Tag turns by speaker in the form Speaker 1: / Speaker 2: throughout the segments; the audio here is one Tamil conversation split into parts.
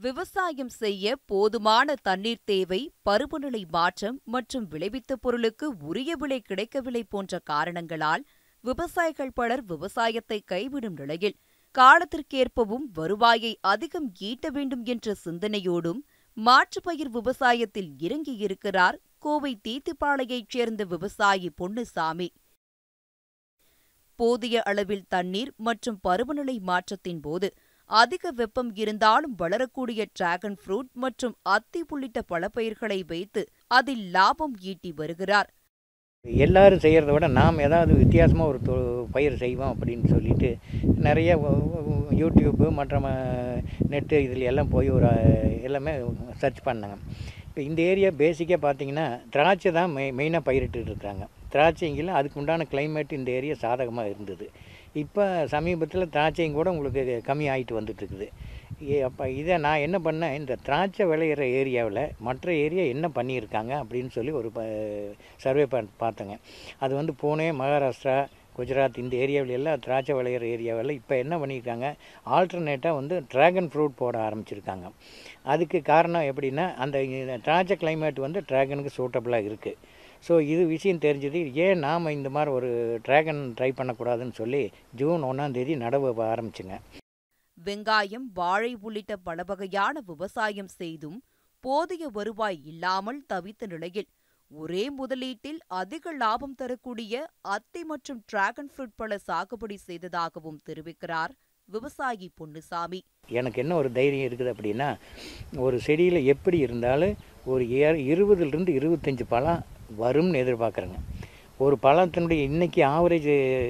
Speaker 1: விவசாயம் செய்ய போதுமான தண்ணீர் தேவை பருவநிலை மாற்றம் மற்றும் விளைவித்த பொருளுக்கு உரிய விலை கிடைக்கவில்லை போன்ற காரணங்களால் விவசாயிகள் பலர் விவசாயத்தை கைவிடும் நிலையில் காலத்திற்கேற்பவும் வருவாயை அதிகம் ஈட்ட வேண்டும் என்ற சிந்தனையோடும் மாற்றுப் பயிர் விவசாயத்தில் இறங்கியிருக்கிறார் கோவை தீத்துப்பாளையைச் சேர்ந்த விவசாயி பொன்னுசாமி போதிய அளவில் தண்ணீர் மற்றும் பருவநிலை மாற்றத்தின் போது அதிக வெப்பம் இருந்தாலும் வளரக்கூடிய டிராகன் ஃப்ரூட் மற்றும் அத்தி உள்ளிட்ட பழப்பயிர்களை வைத்து அதில் லாபம் ஈட்டி வருகிறார்
Speaker 2: எல்லாரும் செய்கிறத விட நாம் ஏதாவது வித்தியாசமாக ஒரு தொ பயிர் செய்வோம் அப்படின்னு சொல்லிட்டு நிறைய வ- வ- யூடியூப்பு மற்ற நெட்டு இதில் எல்லாம் போய் ஒரு அஹ், எல்லாமே சர்ச் பண்ணாங்க இப்போ இந்த ஏரியா பேசிக்காக பார்த்தீங்கன்னா திராட்சை தான் மெய் மெயினாக பயிரிட்டு இருக்காங்க திராட்சைங்கில் அதுக்கு உண்டான climate இந்த ஏரியா சாதகமாக இருந்தது இப்போ சமீபத்தில் திராட்சையும் கூட உங்களுக்கு கம்மி ஆகிட்டு வந்துட்டுருக்குது அப்போ இதை நான் என்ன பண்ணேன் இந்த திராட்சை விளையிற ஏரியாவில் மற்ற ஏரியா என்ன பண்ணியிருக்காங்க அப்படின்னு சொல்லி ஒரு சர்வே பார்த்தேங்க அது வந்து பூனே மகாராஷ்டிரா குஜராத் இந்த ஏரியாவில் எல்லாம் திராட்சை விளையிற ஏரியாவில் இப்போ என்ன பண்ணியிருக்காங்க ஆல்டர்னேட்டாக வந்து டிராகன் ஃப்ரூட் போட ஆரம்பிச்சிருக்காங்க அதுக்கு காரணம் எப்படின்னா அந்த திராட்சை climate வந்து டிராகனுக்கு சூட்டபுளாக இருக்குது ஸோ இது விஷயம் தெரிஞ்சது ஏன் நாம் இந்த மாதிரி ஒரு டிராகன் ட்ரை பண்ணக்கூடாதுன்னு சொல்லி ஜூன் ஒன்றாந்தேதி நடவு ஆரம்பிச்சுங்க
Speaker 1: வெங்காயம் வாழை உள்ளிட்ட பல வகையான விவசாயம் செய்தும் போதிய வருவாய் இல்லாமல் தவித்த நிலையில் ஒரே முதலீட்டில் அதிக லாபம் தரக்கூடிய அத்தி மற்றும் டிராகன் ஃப்ரூட் பழ சாகுபடி செய்ததாகவும் தெரிவிக்கிறார் விவசாயி பொன்னுசாமி
Speaker 2: எனக்கு என்ன ஒரு தைரியம் இருக்குது அப்படின்னா ஒரு செடியில் எப்படி இருந்தாலும் ஒரு ஏ இருபதுலேருந்து இருபத்தஞ்சி பழம் வரும்னு எதிர்பார்க்குறேங்க ஒரு பழத்தினுடைய இன்றைக்கி ஆவரேஜ்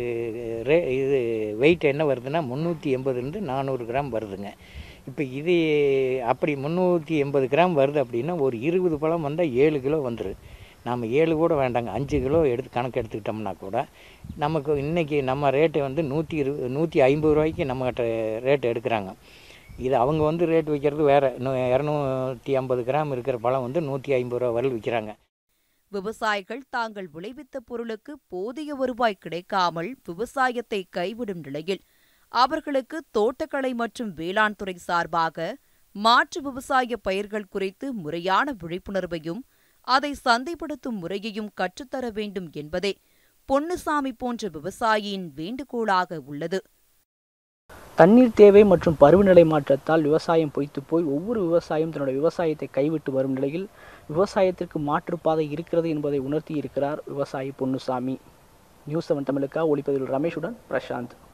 Speaker 2: ரே இது வெயிட் என்ன வருதுன்னா முந்நூற்றி எண்பதுலேருந்து நானூறு கிராம் வருதுங்க இப்போ இது அப்படி முந்நூற்றி எண்பது கிராம் வருது அப்படின்னா ஒரு இருபது பழம் வந்தால் ஏழு கிலோ வந்துடும் நாம் ஏழு கூட வேண்டாங்க அஞ்சு கிலோ எடுத்து கணக்கு எடுத்துக்கிட்டோம்னா கூட நமக்கு இன்றைக்கி நம்ம ரேட்டு வந்து நூற்றி இரு நூற்றி ஐம்பது ரூபாய்க்கு நம்மகிட்ட ரேட் எடுக்கிறாங்க இது அவங்க வந்து ரேட் விற்கிறது வேறு இரநூத்தி ஐம்பது கிராம் இருக்கிற பழம் வந்து நூற்றி ஐம்பது ரூபா வரையில் விற்கிறாங்க
Speaker 1: விவசாயிகள் தாங்கள் விளைவித்த பொருளுக்கு போதிய வருவாய் கிடைக்காமல் விவசாயத்தை கைவிடும் நிலையில் அவர்களுக்கு தோட்டக்கலை மற்றும் வேளாண் துறை சார்பாக மாற்று விவசாய பயிர்கள் குறித்து முறையான விழிப்புணர்வையும் அதை சந்தைப்படுத்தும் முறையையும் கற்றுத்தர வேண்டும் என்பதே பொன்னுசாமி போன்ற விவசாயியின் வேண்டுகோளாக உள்ளது
Speaker 3: தண்ணீர் தேவை மற்றும் பருவநிலை மாற்றத்தால் விவசாயம் பொய்த்து போய் ஒவ்வொரு விவசாயம் தன்னுடைய விவசாயத்தை கைவிட்டு வரும் நிலையில் விவசாயத்திற்கு மாற்றுப்பாதை இருக்கிறது என்பதை உணர்த்தி இருக்கிறார் விவசாயி பொன்னுசாமி நியூஸ் செவன் தமிழுக்கா ஒளிப்பதிவில் ரமேஷுடன் பிரசாந்த்